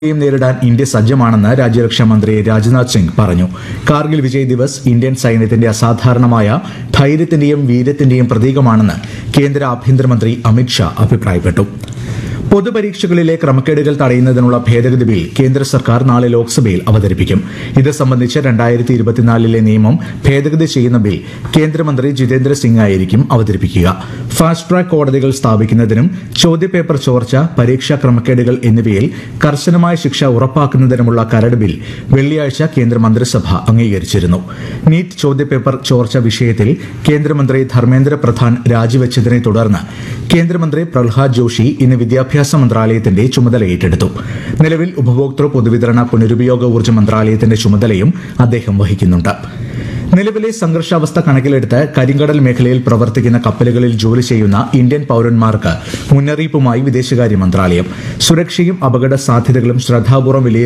യും നേരിടാൻ ഇന്ത്യ സജ്ജമാണെന്ന് രാജ്യരക്ഷാ മന്ത്രി രാജ്നാഥ് സിംഗ് പറഞ്ഞു കാർഗിൽ വിജയ് ദിവസ് ഇന്ത്യൻ സൈന്യത്തിന്റെ അസാധാരണമായ ധൈര്യത്തിന്റെയും വീര്യത്തിന്റെയും പ്രതീകമാണെന്ന് കേന്ദ്ര ആഭ്യന്തരമന്ത്രി അമിത് ഷാ അഭിപ്രായപ്പെട്ടു പൊതുപരീക്ഷകളിലെ ക്രമക്കേടുകൾ തടയുന്നതിനുള്ള ഭേദഗതി ബിൽ കേന്ദ്ര സർക്കാർ നാളെ ലോക്സഭയിൽ അവതരിപ്പിക്കും ഇത് സംബന്ധിച്ച് രണ്ടായിരത്തി ഇരുപത്തിനാലിലെ നിയമം ഭേദഗതി ചെയ്യുന്ന ബിൽ കേന്ദ്രമന്ത്രി ജിതേന്ദ്ര സിംഗ് ആയിരിക്കും അവതരിപ്പിക്കുക ഫാസ്റ്റ് ട്രാക്ക് കോടതികൾ സ്ഥാപിക്കുന്നതിനും ചോദ്യപേപ്പർ ചോർച്ച പരീക്ഷാ ക്രമക്കേടുകൾ എന്നിവയിൽ കർശനമായ ശിക്ഷ ഉറപ്പാക്കുന്നതിനുമുള്ള കരട് ബിൽ വെള്ളിയാഴ്ച കേന്ദ്ര മന്ത്രിസഭ അംഗീകരിച്ചിരുന്നു നീറ്റ് ചോദ്യപേപ്പർ ചോർച്ച വിഷയത്തിൽ കേന്ദ്രമന്ത്രി ധർമ്മേന്ദ്ര പ്രധാൻ രാജിവെച്ചതിനെ തുടർന്ന് കേന്ദ്രമന്ത്രി പ്രഹ്ലാദ് ജോഷി ഇന്ന് വിദ്യാഭ്യാസ മന്ത്രാലയത്തിന്റെ ചുമതല ഏറ്റെടുത്തു നിലവിൽ ഉപഭോക്തൃ പൊതുവിതരണ പുനരുപയോഗ ഊർജ്ജ മന്ത്രാലയത്തിന്റെ ചുമതലയും അദ്ദേഹം വഹിക്കുന്നുണ്ട് നിലവിലെ സംഘർഷാവസ്ഥ കണക്കിലെടുത്ത് കരിങ്കടൽ മേഖലയിൽ പ്രവർത്തിക്കുന്ന കപ്പലുകളിൽ ജോലി ചെയ്യുന്ന ഇന്ത്യൻ പൌരന്മാർക്ക് മുന്നറിയിപ്പുമായി വിദേശകാര്യ മന്ത്രാലയം സുരക്ഷയും അപകട സാധ്യതകളും ശ്രദ്ധാപൂർവ്വം വിലയിരുത്തി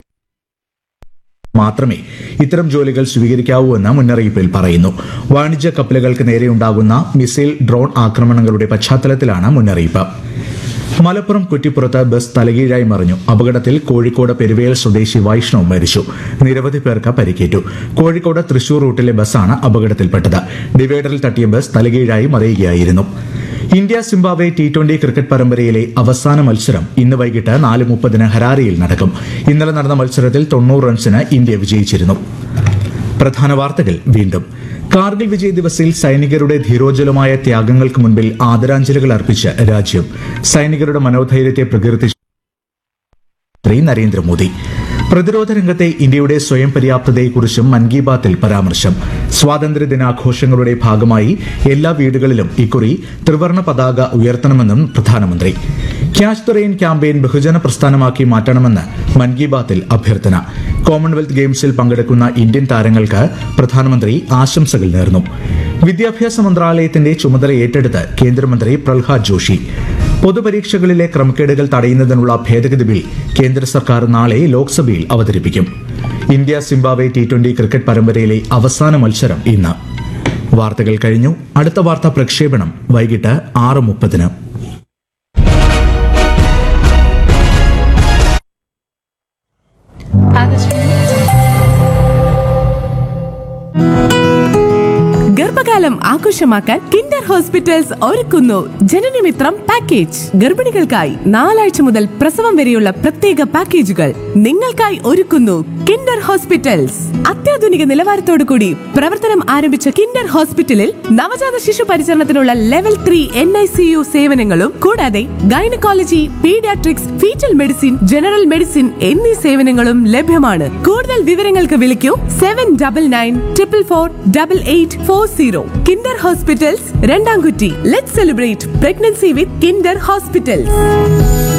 മാത്രമേ ഇത്തരം ജോലികൾ സ്വീകരിക്കാവൂ എന്ന് മുന്നറിയിപ്പിൽ പറയുന്നു വാണിജ്യ കപ്പലുകൾക്ക് നേരെയുണ്ടാകുന്ന മിസൈൽ ഡ്രോൺ ആക്രമണങ്ങളുടെ പശ്ചാത്തലത്തിലാണ് മുന്നറിയിപ്പ് മലപ്പുറം കുറ്റിപ്പുറത്ത് ബസ് തലകീഴായി മറിഞ്ഞു അപകടത്തിൽ കോഴിക്കോട് പെരുവേൽ സ്വദേശി വൈഷ്ണവ് മരിച്ചു നിരവധി പേർക്ക് പരിക്കേറ്റു കോഴിക്കോട് തൃശൂർ റൂട്ടിലെ ബസ്സാണ് അപകടത്തിൽപ്പെട്ടത് ഡിവൈഡറിൽ തട്ടിയ ബസ് തലകീഴായി മറിയുകയായിരുന്നു India Zimbabwe T twenty cricket പരമ്പരയിലെ അവസാന മത്സരം ഇന്ന് വൈകിട്ട് നാല് മുപ്പതിന് ഹരാരയിൽ നടക്കും ഇന്നലെ നടന്ന മത്സരത്തിൽ തൊണ്ണൂറ് റൺസിന് ഇന്ത്യ വിജയിച്ചിരുന്നു പ്രധാന വാർത്തകൾ വീണ്ടും കാർഗിൽ വിജയ് ദിവസിൽ സൈനികരുടെ ധീരോജ്വലമായ ത്യാഗങ്ങൾക്ക് മുൻപിൽ ആദരാഞ്ജലികൾ അർപ്പിച്ച് രാജ്യം സൈനികരുടെ മനോധൈര്യത്തെ പ്രകീർത്തിച്ച് ശ്രീ നരേന്ദ്രമോദി പ്രതിരോധ രംഗത്തെ ഇന്ത്യയുടെ സ്വയം പര്യാപ്തതയെക്കുറിച്ചും മൻ കി ബാത്തിൽ പരാമർശം സ്വാതന്ത്ര്യ ദിനാഘോഷങ്ങളുടെ ഭാഗമായി എല്ലാ വീടുകളിലും ഇക്കുറി ത്രിവർണ പതാക ഉയർത്തണമെന്നും പ്രധാനമന്ത്രി ക്യാച്ച് ദ റെയിൻ ക്യാമ്പയിൻ ബഹുജന പ്രസ്ഥാനമാക്കി മാറ്റണമെന്ന് മൻ കി ബാത്തിൽ അഭ്യർത്ഥന കോമൺവെൽത്ത് ഗെയിംസിൽ പങ്കെടുക്കുന്ന ഇന്ത്യൻ താരങ്ങൾക്ക് പ്രധാനമന്ത്രി ആശംസകൾ നേർന്നു വിദ്യാഭ്യാസ മന്ത്രാലയത്തിന്റെ ചുമതല ഏറ്റെടുത്ത് കേന്ദ്രമന്ത്രി പ്രഹ്ലാദ് ജോഷി പൊതുപരീക്ഷകളിലെ ക്രമക്കേടുകൾ തടയുന്നതിനുള്ള ഭേദഗതി ബിൽ കേന്ദ്ര സർക്കാർ നാളെ ലോക്സഭയിൽ അവതരിപ്പിക്കും India Zimbabwe T twenty cricket പരമ്പരയിലെ അവസാന മത്സരം ഇന്ന് വാർത്തകൾ കഴിഞ്ഞു അടുത്ത വാർത്താ പ്രക്ഷേപണം വൈകിട്ട് ആറ് മുപ്പതിന് ഗർഭകാലം ആഘോഷമാക്കാൻ കിൻഡർ ഹോസ്പിറ്റൽസ് ഒരുക്കുന്നു ജനനമിത്രം പാക്കേജ് ഗർഭിണികൾക്കായി നാലാഴ്ച മുതൽ പ്രസവം വരെയുള്ള പ്രത്യേക പാക്കേജുകൾ നിങ്ങൾക്കായി ഒരുക്കുന്നു കിൻഡർ ഹോസ്പിറ്റൽസ് അത്യാധുനിക നിലവാരത്തോടു കൂടി പ്രവർത്തനം ആരംഭിച്ച കിൻഡർ ഹോസ്പിറ്റലിൽ നവജാത ശിശു പരിചരണത്തിനുള്ള level three N I C U സേവനങ്ങളും കൂടാതെ gynaecology paediatrics foetal medicine general medicine എന്നീ സേവനങ്ങളും ലഭ്യമാണ് കൂടുതൽ വിവരങ്ങൾക്ക് വിളിക്കൂ seven double nine triple four double eight four zero Kinder hospitals Randamkutti let celebrate pregnancy with Kinder hospitals